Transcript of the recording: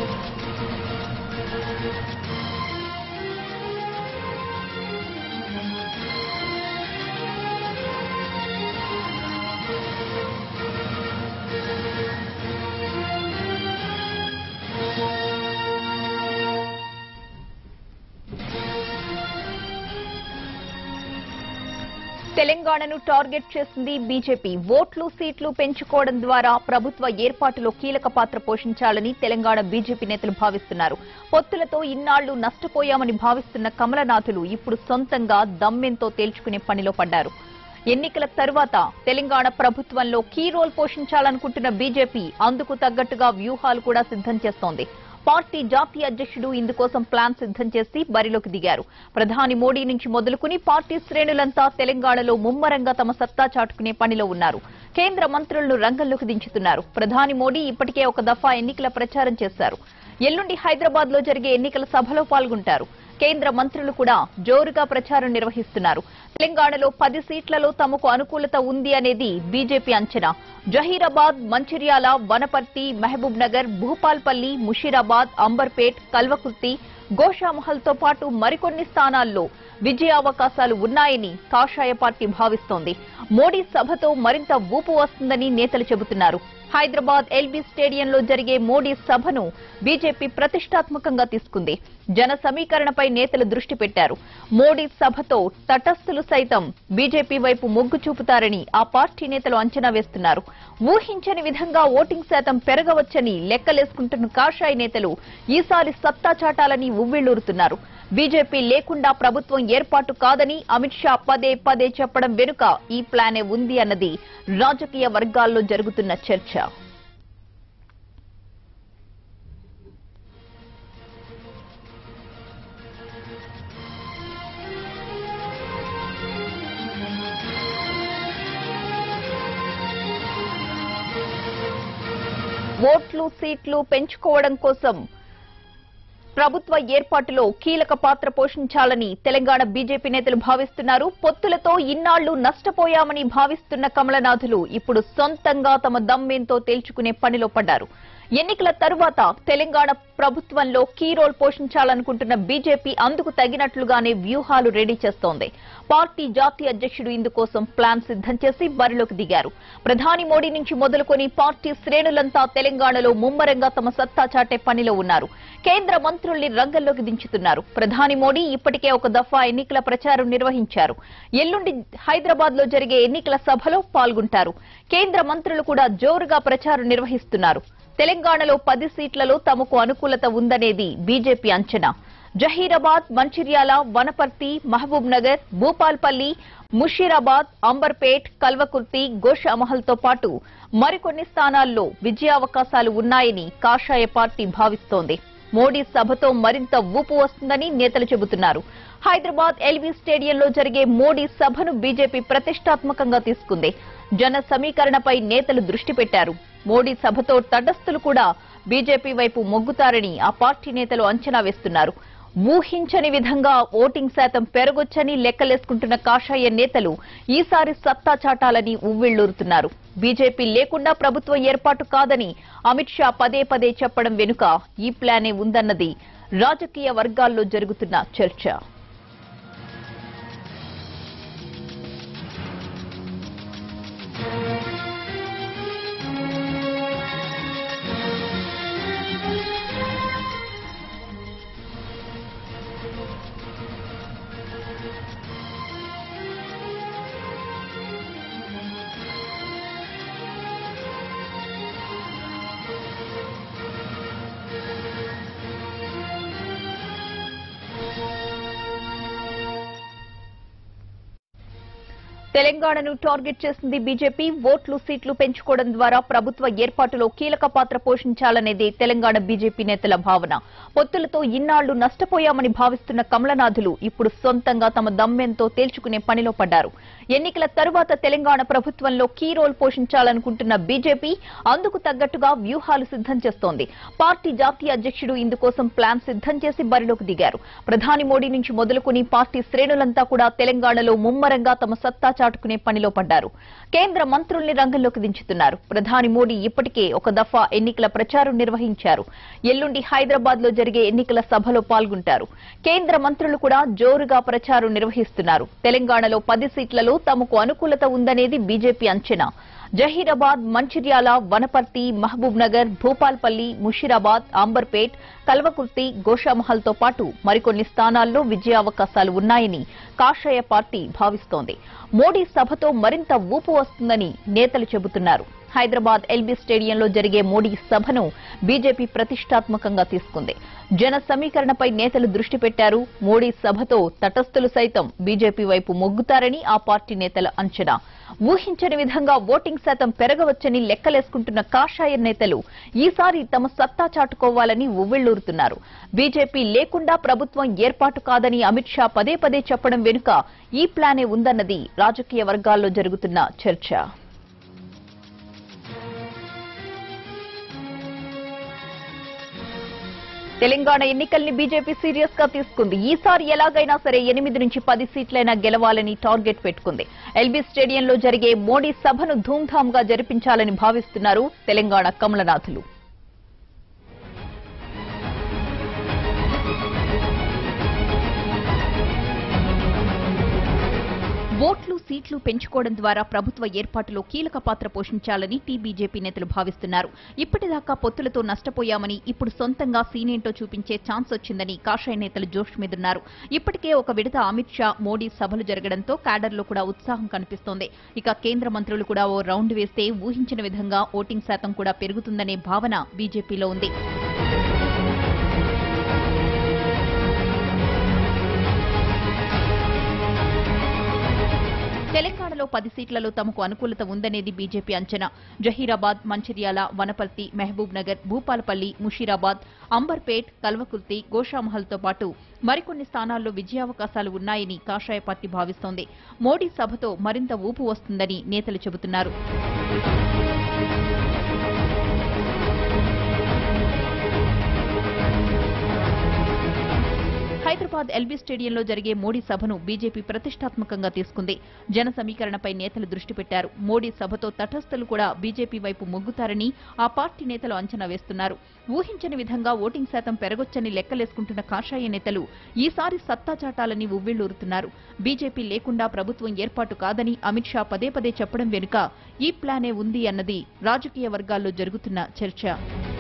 తెలంగాణను టార్గెట్ చేసింది బీజేపీ ఓట్లు సీట్లు పెంచుకోవడం ద్వారా ప్రభుత్వ ఏర్పాటులో కీలక పాత్ర పోషించాలని తెలంగాణ బీజేపీ నేతలు భావిస్తున్నారు పొత్తులతో ఇన్నాళ్లు నష్టపోయామని భావిస్తున్న కమలనాథులు ఇప్పుడు సొంతంగా దమ్మెంతో తేల్చుకునే పనిలో పడ్డారు ఎన్నికల తర్వాత తెలంగాణ ప్రభుత్వంలో కీ రోల్ పోషించాలనుకుంటున్న బీజేపీ అందుకు తగ్గట్టుగా వ్యూహాలు కూడా సిద్ధం చేస్తోంది పార్టీ జాతీయ అధ్యక్షుడు ఇందుకోసం ప్లాన్ సిద్ధం చేసి బరిలోకి దిగారు ప్రధాని మోడీ నుంచి మొదలుకుని పార్టీ శ్రేణులంతా తెలంగాణలో ముమ్మరంగా తమ సత్తా చాటుకునే పనిలో ఉన్నారు కేంద్ర మంత్రులను రంగంలోకి దించుతున్నారు ప్రధాని మోడీ ఇప్పటికే ఒక దఫా ఎన్నికల ప్రచారం చేశారు ఎల్లుండి హైదరాబాద్ లో జరిగే ఎన్నికల సభలో పాల్గొంటారు కేంద్ర మంత్రులు కూడా జోరుగా ప్రచారం నిర్వహిస్తున్నారు తెలంగాణలో పది సీట్లలో తమకు అనుకూలత ఉంది అనేది బీజేపీ అంచనా జహీరాబాద్ మంచిర్యాల వనపర్తి మహబూబ్ నగర్ భూపాల్పల్లి ముషీరాబాద్ అంబర్పేట్ కల్వకుర్తి గోషామహల్ తో పాటు మరికొన్ని స్థానాల్లో విజయావకాశాలు ఉన్నాయని కాషాయ పార్టీ భావిస్తోంది మోడీ సభతో మరింత ఊపు వస్తుందని నేతలు చెబుతున్నారు హైదరాబాద్ ఎల్బీ స్టేడియంలో జరిగే మోడీ సభను బీజేపీ ప్రతిష్టాత్మకంగా తీసుకుంది జన సమీకరణపై నేతలు దృష్టి పెట్టారు మోడీ సభతో తటస్థులు సైతం బీజేపీ వైపు మొగ్గు చూపుతారని ఆ పార్టీ నేతలు అంచనా వేస్తున్నారు ఊహించని విధంగా ఓటింగ్ శాతం పెరగవచ్చని లెక్కలేసుకుంటున్న కాషాయ నేతలు ఈసారి సత్తా చాటాలని ఉవ్విళ్లూరుతున్నారు బీజేపీ లేకుండా ప్రభుత్వం ఏర్పాటు కాదని అమిత్ షా పదే పదే చెప్పడం వెనుక ఈ ప్లానే ఉంది అన్నది రాజకీయ వర్గాల్లో జరుగుతున్న చర్చ ఓట్లు సీట్లు పెంచుకోవడం కోసం ప్రభుత్వ ఏర్పాటులో కీలక పాత్ర పోషించాలని తెలంగాణ బీజేపీ నేతలు భావిస్తున్నారు పొత్తులతో ఇన్నాళ్లు నష్టపోయామని భావిస్తున్న కమలనాథులు ఇప్పుడు సొంతంగా తమ దమ్మేంతో తేల్చుకునే పనిలో పడ్డారు ఎన్నికల తరువాత తెలంగాణ ప్రభుత్వంలో కీ రోల్ పోషించాలనుకుంటున్న బీజేపీ అందుకు తగినట్లుగానే వ్యూహాలు రెడీ చేస్తోంది పార్టీ జాతీయ అధ్యక్షుడు ఇందుకోసం ప్లాన్ సిద్ధం చేసి బరిలోకి దిగారు ప్రధాని మోడీ నుంచి మొదలుకొని పార్టీ శ్రేణులంతా తెలంగాణలో ముమ్మరంగా తమ సత్తా చాటే పనిలో ఉన్నారు కేంద్ర మంత్రుల్ని రంగంలోకి దించుతున్నారు ప్రధాని మోడీ ఇప్పటికే ఒక దఫా ఎన్నికల ప్రచారం నిర్వహించారు ఎల్లుండి హైదరాబాద్ లో జరిగే ఎన్నికల సభలో పాల్గొంటారు కేంద్ర మంత్రులు కూడా జోరుగా ప్రచారం నిర్వహిస్తున్నారు తెలంగాణలో పది సీట్లలో తమకు అనుకూలత ఉందనేది బీజేపీ అంచనా జహీరాబాద్ మంచిర్యాల వనపర్తి మహబూబ్ నగర్ భూపాల్పల్లి ముషీరాబాద్ అంబర్పేట్ కల్వకుర్తి గోషామహల్ తో పాటు మరికొన్ని స్థానాల్లో విజయావకాశాలు ఉన్నాయని కాషాయ పార్టీ భావిస్తోంది మోడీ సభతో మరింత ఊపు వస్తుందని నేతలు చెబుతున్నారు హైదరాబాద్ ఎల్వీ స్టేడియంలో జరిగే మోడీ సభను బీజేపీ ప్రతిష్టాత్మకంగా తీసుకుంది జన సమీకరణపై నేతలు దృష్టి పెట్టారు మోడీ సభతో తటస్థులు కూడా బీజేపీ వైపు మొగ్గుతారని ఆ పార్టీ నేతలు అంచనా వేస్తున్నారు ఊహించని విధంగా ఓటింగ్ శాతం పెరగొచ్చని లెక్కలేసుకుంటున్న కాషాయ నేతలు ఈసారి సత్తా చాటాలని ఉవ్విళ్లూరుతున్నారు బీజేపీ లేకుండా ప్రభుత్వం ఏర్పాటు కాదని అమిత్ షా పదే పదే చెప్పడం వెనుక ఈ ప్లానే ఉందన్నది రాజకీయ వర్గాల్లో జరుగుతున్న చర్చ తెలంగాణను టార్గెట్ చేసింది బీజేపీ ఓట్లు సీట్లు పెంచుకోవడం ద్వారా ప్రభుత్వ ఏర్పాటులో కీలక పాత్ర పోషించాలనేది తెలంగాణ బీజేపీ నేతల భావన పొత్తులతో ఇన్నాళ్లు నష్టపోయామని భావిస్తున్న కమలనాథులు ఇప్పుడు సొంతంగా తమ దమ్మెంతో తేల్చుకునే పనిలో పడ్డారు ఎన్నికల తరువాత తెలంగాణ ప్రభుత్వంలో కీ రోల్ పోషించాలనుకుంటున్న బీజేపీ అందుకు తగ్గట్టుగా వ్యూహాలు సిద్ధం చేస్తోంది పార్టీ జాతీయ అధ్యక్షుడు ఇందుకోసం ప్లాన్ సిద్ధం చేసి బరిలోకి దిగారు ప్రధాని మోడీ నుంచి మొదలుకుని పార్టీ శ్రేణులంతా కూడా తెలంగాణలో ముమ్మరంగా తమ సత్తా చాటుకునే పనిలో పడ్డారు కేంద్ర మంత్రుల్ని రంగంలోకి దించుతున్నారు ప్రధాని మోడీ ఇప్పటికే ఒక దఫా ఎన్నికల ప్రచారం నిర్వహించారు ఎల్లుండి హైదరాబాద్ లో జరిగే ఎన్నికల సభలో పాల్గొంటారు కేంద్ర మంత్రులు కూడా జోరుగా ప్రచారం నిర్వహిస్తున్నారు తెలంగాణలో పది సీట్లలో తమకు అనుకూలత ఉందనేది బీజేపీ అంచనా జహీరాబాద్ మంచిర్యాల వనపర్తి మహబూబ్ నగర్ భూపాల్పల్లి ముషీరాబాద్ అంబర్పేట్ కల్వకుర్తి గోషామహల్ తో పాటు మరికొన్ని స్థానాల్లో విజయావకాశాలు ఉన్నాయని కాషాయ పార్టీ భావిస్తోంది మోడీ సభతో మరింత ఊపు వస్తుందని నేతలు చెబుతున్నారు హైదరాబాద్ ఎల్బీ స్టేడియంలో జరిగే మోడీ సభను బీజేపీ ప్రతిష్టాత్మకంగా తీసుకుంది జన సమీకరణపై నేతలు దృష్టి పెట్టారు మోడీ సభతో తటస్థులు సైతం బీజేపీ వైపు మొగ్గుతారని ఆ పార్టీ నేతల అంచనా ఊహించని విధంగా ఓటింగ్ శాతం పెరగవచ్చని లెక్కలేసుకుంటున్న కాషాయ నేతలు ఈసారి తమ సత్తా చాటుకోవాలని ఉవ్విళ్లూరుతున్నారు బీజేపీ లేకుండా ప్రభుత్వం ఏర్పాటు కాదని అమిత్ షా పదే పదే చెప్పడం వెనుక ఈ ప్లానే ఉందన్నది రాజకీయ వర్గాల్లో జరుగుతున్న చర్చ తెలంగాణ ఎన్నికల్ని బీజేపీ సీరియస్ గా తీసుకుంది ఈసారి ఎలాగైనా సరే ఎనిమిది నుంచి పది సీట్లైనా గెలవాలని టార్గెట్ పెట్టుకుంది ఎల్బీ స్టేడియంలో జరిగే మోడీ సభను ధూమ్ధామ్ గా జరిపించాలని భావిస్తున్నారు తెలంగాణ కమలనాథులు ఓట్లు సీట్లు పెంచుకోవడం ద్వారా ప్రభుత్వ ఏర్పాటులో కీలక పాత్ర పోషించాలని టీ బీజేపీ నేతలు భావిస్తున్నారు ఇప్పటిదాకా పొత్తులతో నష్టపోయామని ఇప్పుడు సొంతంగా సీనేంటో చూపించే ఛాన్స్ వచ్చిందని కాషాయ నేతలు జోష్ మీదున్నారు ఇప్పటికే ఒక విడత అమిత్ షా మోడీ సభలు జరగడంతో క్యాడర్లో కూడా ఉత్సాహం కనిపిస్తోంది ఇక కేంద్ర మంత్రులు కూడా ఓ రౌండ్ వేస్తే ఊహించిన విధంగా ఓటింగ్ శాతం కూడా పెరుగుతుందనే భావన బీజేపీలో ఉంది తెలంగాణలో పది సీట్లలో తమకు అనుకూలత ఉందనేది బీజేపీ అంచనా జహీరాబాద్ మంచిర్యాల వనపర్తి మహబూబ్ నగర్ భూపాలపల్లి ముషీరాబాద్ అంబర్పేట్ కల్వకుర్తి గోషామహల్తో పాటు మరికొన్ని స్థానాల్లో విజయావకాశాలు ఉన్నాయని కాషాయ పార్టీ భావిస్తోంది మోడీ సభతో మరింత ఊపు వస్తుందని నేతలు చెబుతున్నారు హైదరాబాద్ ఎల్బీ స్టేడియంలో జరిగే మోడీ సభను బీజేపీ ప్రతిష్టాత్మకంగా తీసుకుంది జన సమీకరణపై నేతలు దృష్టి పెట్టారు మోడీ సభతో తటస్థులు కూడా బీజేపీ వైపు మొగ్గుతారని ఆ పార్టీ నేతలు అంచనా వేస్తున్నారు ఊహించని విధంగా ఓటింగ్ శాతం పెరగొచ్చని లెక్కలేసుకుంటున్న కాషాయ నేతలు ఈసారి సత్తా చాటాలని ఉవ్విళ్లూరుతున్నారు బీజేపీ లేకుండా ప్రభుత్వం ఏర్పాటు కాదని అమిత్ షా పదే పదే చెప్పడం వెనుక ఈ ప్లానే ఉంది అన్నది రాజకీయ వర్గాల్లో జరుగుతున్న చర్చ